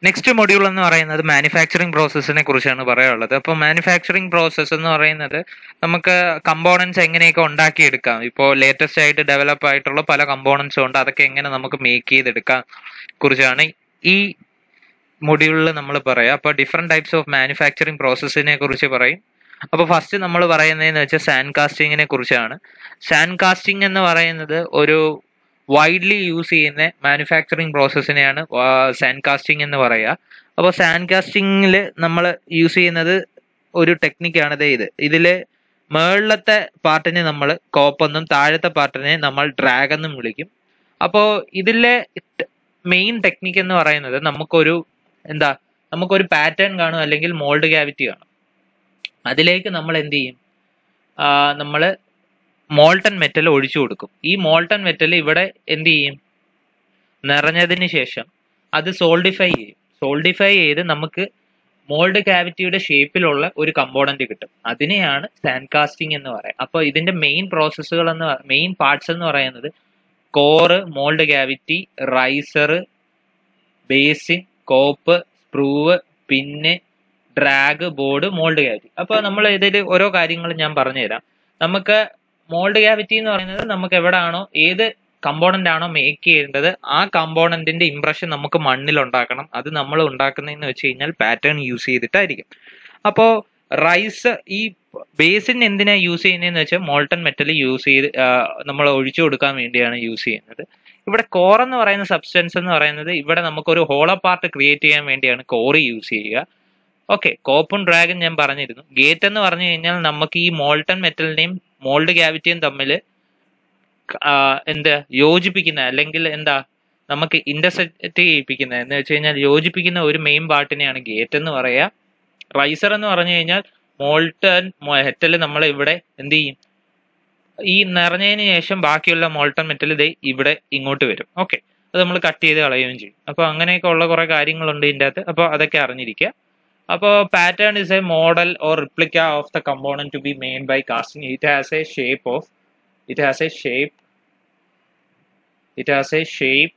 next module എന്ന് പറയുന്നത് manufacturing പ്രോസസ്സിനെ കുറിച്ചാണ് പറയാനുള്ളത് അപ്പോൾ മാനുഫാക്ചറിങ് പ്രോസസ്സ് എന്ന് പറയുന്നത് നമുക്ക് കമ്പോണൻസ് എങ്ങനെയൊക്കെ ഉണ്ടാക്കിയെടുക്കാം ഇപ്പോൾ ലേറ്റസ്റ്റ് ആയിട്ട് ഡെവലപ്പ് ആയിട്ടുള്ള പല കമ്പോണൻസും ഉണ്ട് അതൊക്കെ എങ്ങനെ നമുക്ക് മേക്ക് ചെയ്തെടുക്കാം കുറിച്ചാണ് ഈ മൊഡ്യൂളിൽ നമ്മൾ പറയാം അപ്പോൾ ഡിഫറെൻറ്റ് ടൈപ്സ് ഓഫ് മാനുഫാക്ചറിങ് പ്രോസസ്സിനെ കുറിച്ച് പറയും അപ്പോൾ ഫസ്റ്റ് നമ്മൾ പറയുന്നതെന്ന് വെച്ചാൽ സാൻഡ് കാസ്റ്റിങ്ങിനെ കുറിച്ചാണ് സാൻഡ് കാസ്റ്റിംഗ് എന്ന് പറയുന്നത് ഒരു വൈഡ്ലി യൂസ് ചെയ്യുന്ന മാനുഫാക്ചറിങ് പ്രോസസ്സിനെയാണ് സാൻഡ് കാസ്റ്റിംഗ് എന്ന് പറയുക അപ്പോൾ സാൻഡ് കാസ്റ്റിങ്ങിൽ നമ്മൾ യൂസ് ചെയ്യുന്നത് ഒരു ടെക്നിക്കാണ് ദേ ഇത് ഇതിൽ മുകളിലത്തെ പാർട്ടിനെ നമ്മൾ കോപ്പെന്നും താഴത്തെ പാർട്ടിനെ നമ്മൾ ഡ്രാഗ് എന്നും വിളിക്കും അപ്പോൾ ഇതിലെ മെയിൻ ടെക്നിക്ക് എന്ന് പറയുന്നത് നമുക്കൊരു എന്താ നമുക്കൊരു പാറ്റേൺ കാണും അല്ലെങ്കിൽ മോൾഡ് ക്യാവിറ്റി കാണും അതിലേക്ക് നമ്മൾ എന്ത് ചെയ്യും നമ്മൾ മോൾട്ടൺ മെറ്റൽ ഒഴിച്ചു കൊടുക്കും ഈ മോൾട്ടൺ മെറ്റൽ ഇവിടെ എന്ത് ചെയ്യും നിറഞ്ഞതിന് ശേഷം അത് സോൾഡിഫൈ ചെയ്യും സോൾഡിഫൈ ചെയ്ത് നമുക്ക് മോൾഡ് ക്യാവിറ്റിയുടെ ഷേപ്പിലുള്ള ഒരു കമ്പോണന്റ് കിട്ടും അതിനെയാണ് സാൻഡ് കാസ്റ്റിംഗ് എന്ന് പറയാം അപ്പോൾ ഇതിന്റെ മെയിൻ പ്രോസസ്സുകൾ എന്ന് മെയിൻ പാർട്സ് എന്ന് പറയുന്നത് core mould cavity riser basin cope sprue പിന്നെ ഡ്രാഗ് ബോർഡ് മോൾഡ് ക്യാവിറ്റി അപ്പോൾ നമ്മൾ ഇതിൽ ഓരോ കാര്യങ്ങളും ഞാൻ പറഞ്ഞുതരാം നമുക്ക് മോൾഡ് ക്യാവിറ്റി എന്ന് പറയുന്നത് നമുക്ക് എവിടാണോ ഏത് കമ്പോണന്റ് ആണോ മേക്ക് ചെയ്യേണ്ടത് ആ കമ്പോണന്റിന്റെ ഇംപ്രഷൻ നമുക്ക് മണ്ണിൽ ഉണ്ടാക്കണം അത് നമ്മൾ ഉണ്ടാക്കുന്നതെന്ന് വെച്ച് കഴിഞ്ഞാൽ പാറ്റേൺ യൂസ് ചെയ്തിട്ടായിരിക്കും അപ്പോൾ റൈസ് ഈ ബേസിൻ എന്തിനാ യൂസ് ചെയ്യുന്നതെന്ന് വെച്ചാൽ മോൾട്ടൺ മെറ്റൽ യൂസ് ചെയ്ത് നമ്മൾ ഒഴിച്ചു കൊടുക്കാൻ വേണ്ടിയാണ് യൂസ് ചെയ്യുന്നത് ഇവിടെ കോർ എന്ന് പറയുന്ന സബ്സ്റ്റൻസ് എന്ന് പറയുന്നത് ഇവിടെ നമുക്കൊരു ഹോളോ പാർട്ട് ക്രിയേറ്റ് ചെയ്യാൻ വേണ്ടിയാണ് കോറ് യൂസ് ചെയ്യുക ഓക്കെ കോപ്പും ഡ്രാഗൺ ഞാൻ പറഞ്ഞിരുന്നു ഗേറ്റ് എന്ന് പറഞ്ഞു കഴിഞ്ഞാൽ നമുക്ക് ഈ മോൾട്ടൺ മെറ്റലിനെയും മോൾഡ് ക്യാവിറ്റിയും തമ്മിൽ എന്താ യോജിപ്പിക്കുന്ന അല്ലെങ്കിൽ എന്താ നമുക്ക് ഇന്റർസെക്ട് ചെയ്യിപ്പിക്കുന്ന എന്ന് വെച്ച് കഴിഞ്ഞാൽ യോജിപ്പിക്കുന്ന ഒരു മെയിൻ പാർട്ടിനെയാണ് ഗേറ്റ് എന്ന് പറയാ റൈസർ എന്ന് പറഞ്ഞു കഴിഞ്ഞാൽ മോൾട്ടൺ മെറ്റൽ നമ്മൾ ഇവിടെ എന്ത് ചെയ്യും ഈ നിറഞ്ഞതിന് ശേഷം ബാക്കിയുള്ള മോൾട്ടൺ മെറ്റൽ ഇതേ ഇവിടെ ഇങ്ങോട്ട് വരും ഓക്കെ അത് നമ്മൾ കട്ട് ചെയ്ത് കളയുകയും ചെയ്യും അപ്പോൾ അങ്ങനെയൊക്കെ ഉള്ള കുറെ കാര്യങ്ങളുണ്ട് ഇതിൻ്റെ അകത്ത് അപ്പോൾ അതൊക്കെ അറിഞ്ഞിരിക്കുക അപ്പോൾ pattern is a model or replica of the component to be made by casting it has a shape of it has a shape it has a shape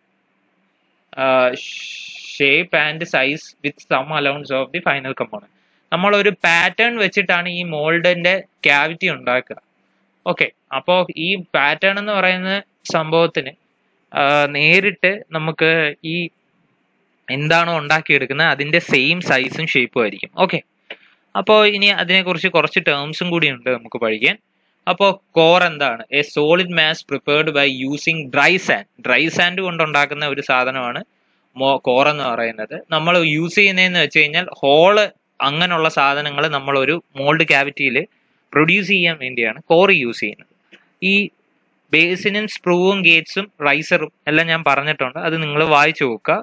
shape and size with some allowance of the final component നമ്മൾ ഒരു pattern വെച്ചിട്ടാണ് ഈ മോൾഡിന്റെ cavity ഉണ്ടാക്കുക okay അപ്പോൾ ഈ pattern എന്ന് പറയുന്ന സംഭവത്തിന് നേരിട്ട് നമുക്ക് ഈ എന്താണോ ഉണ്ടാക്കിയെടുക്കുന്നത് അതിന്റെ സെയിം സൈസും ഷേപ്പും ആയിരിക്കും ഓക്കെ അപ്പോൾ ഇനി അതിനെക്കുറിച്ച് കുറച്ച് ടേംസും കൂടി ഉണ്ട് നമുക്ക് പഠിക്കാൻ അപ്പോൾ കോർ എന്താണ് a solid mass prepared by using dry sand dry sand കൊണ്ടുണ്ടാക്കുന്ന ഒരു സാധനമാണ് മോ കോർ എന്ന് പറയുന്നത് നമ്മൾ യൂസ് ചെയ്യുന്നതെന്ന് വെച്ച് കഴിഞ്ഞാൽ ഹോള് അങ്ങനെയുള്ള സാധനങ്ങൾ നമ്മൾ ഒരു മോൾഡ് ക്യാവിറ്റിയിൽ പ്രൊഡ്യൂസ് ചെയ്യാൻ വേണ്ടിയാണ് കോർ യൂസ് ചെയ്യുന്നത് ഈ ബേസിനും സ്പ്രൂവും ഗേറ്റ്സും റൈസറും എല്ലാം ഞാൻ പറഞ്ഞിട്ടുണ്ട് അത് നിങ്ങൾ വായിച്ചു നോക്കുക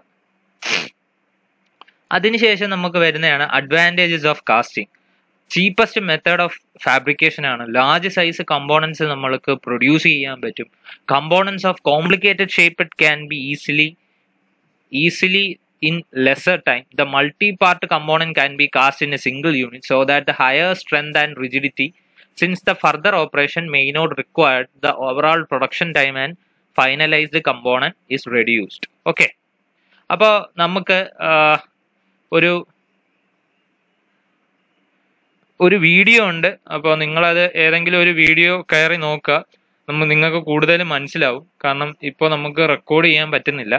അതിനുശേഷം നമുക്ക് വരുന്നതാണ് advantages of casting cheapest method of fabrication ആണ് ലാർജ് സൈസ് കമ്പോണൻസ് നമ്മൾക്ക് പ്രൊഡ്യൂസ് ചെയ്യാൻ പറ്റും components of complicated shape it can be easily easily in lesser time the multi-part component can be cast in a single unit so that the higher strength and rigidity since the further operation may not require the overall production time and finalized component is reduced okay അപ്പോൾ നമുക്ക് ഒരു ഒരു video ഉണ്ട് അപ്പോൾ നിങ്ങളത് ഏതെങ്കിലും ഒരു video കയറി നോക്കുക നമ്മൾ നിങ്ങൾക്ക് കൂടുതൽ മനസ്സിലാവും കാരണം ഇപ്പോൾ നമുക്ക് റെക്കോർഡ് ചെയ്യാൻ പറ്റുന്നില്ല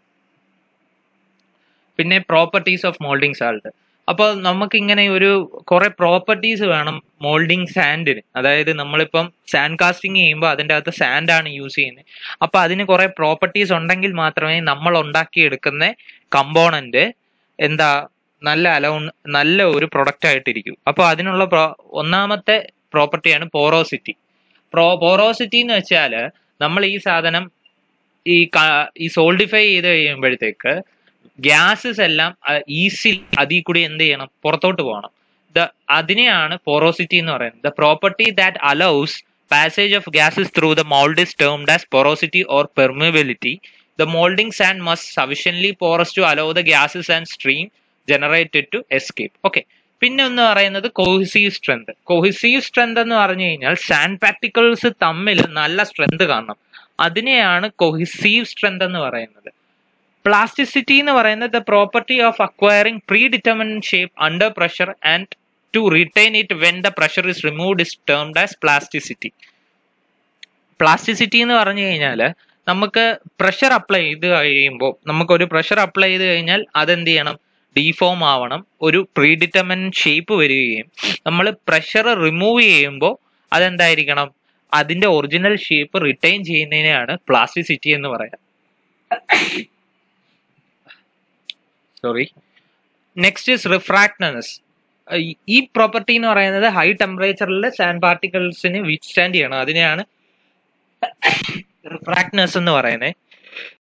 പിന്നെ പ്രോപ്പർട്ടീസ് ഓഫ് മോൾഡിംഗ് സാൾട്ട് അപ്പോൾ നമുക്ക് ഇങ്ങനെ ഒരു കുറെ പ്രോപ്പർട്ടീസ് വേണം മോൾഡിംഗ് സാൻഡിന് അതായത് നമ്മളിപ്പം സാൻഡ് കാസ്റ്റിംഗ് ചെയ്യുമ്പോൾ അതിൻ്റെ അകത്ത് സാൻഡാണ് യൂസ് ചെയ്യുന്നത് അപ്പോൾ അതിന് കുറെ പ്രോപ്പർട്ടീസ് ഉണ്ടെങ്കിൽ മാത്രമേ നമ്മൾ ഉണ്ടാക്കിയെടുക്കുന്ന കമ്പോണന്റ് എന്താ നല്ല അലൗൺ നല്ല ഒരു പ്രൊഡക്റ്റ് ആയിട്ടിരിക്കൂ അപ്പോൾ അതിനുള്ള ഒന്നാമത്തെ പ്രോപ്പർട്ടിയാണ് പോറോസിറ്റി പ്രോ പോറോസിറ്റി എന്ന് വെച്ചാൽ നമ്മൾ ഈ സാധനം ഈ ഈ സോൾഡിഫൈ ചെയ്ത് കഴിയുമ്പോഴത്തേക്ക് ഗ്യാസസ് എല്ലാം ഈസി അതിൽ കൂടി എന്ത് ചെയ്യണം പുറത്തോട്ട് പോകണം ദ അതിനെയാണ് പോറോസിറ്റി എന്ന് പറയുന്നത് the property that allows passage of gases through the mould is termed as porosity or permeability the moulding sand must sufficiently porous to allow the gases and stream generated to escape okay പിന്നെ ഒന്ന് പറയുന്നത് കോഹിസീവ് strength കോഹിസീവ് strength എന്ന് പറഞ്ഞു കഴിഞ്ഞാൽ sand particles തമ്മിൽ നല്ല strength കാണണം അതിനെയാണ് കൊഹിസീവ് സ്ട്രെങ്ത് എന്ന് പറയുന്നത് പ്ലാസ്റ്റിസിറ്റി എന്ന് പറയുന്നത് the property of acquiring predetermined shape under pressure and to retain it when the pressure is removed is termed as plasticity plasticity എന്ന് പറഞ്ഞു കഴിഞ്ഞാൽ നമുക്ക് പ്രഷർ അപ്ലൈ ചെയ്ത് കഴിയുമ്പോൾ നമുക്കൊരു പ്രഷർ അപ്ലൈ ചെയ്ത് കഴിഞ്ഞാൽ അതെന്ത് ചെയ്യണം ഡീഫോം ആവണം ഒരു പ്രീ ഡിറ്റർമിൻ ഷേപ്പ് വരികയും നമ്മൾ പ്രഷർ റിമൂവ് ചെയ്യുമ്പോൾ അതെന്തായിരിക്കണം അതിന്റെ ഒറിജിനൽ ഷേപ്പ് റിട്ടൈൻ ചെയ്യുന്നതിനെയാണ് പ്ലാസ്റ്റിസിറ്റി എന്ന് പറയാം സോറി നെക്സ്റ്റ് ഇസ് റിഫ്രാക്ട്നെസ് ഈ പ്രോപ്പർട്ടി എന്ന് പറയുന്നത് ഹൈ ടെമ്പറേച്ചറിൽ സാൻഡ് പാർട്ടിക്കിൾസിന് വിത്ത്സ്റ്റാൻഡ് ചെയ്യണം അതിനെയാണ് റിഫ്രാക്ട്നെസ് എന്ന് പറയുന്നത്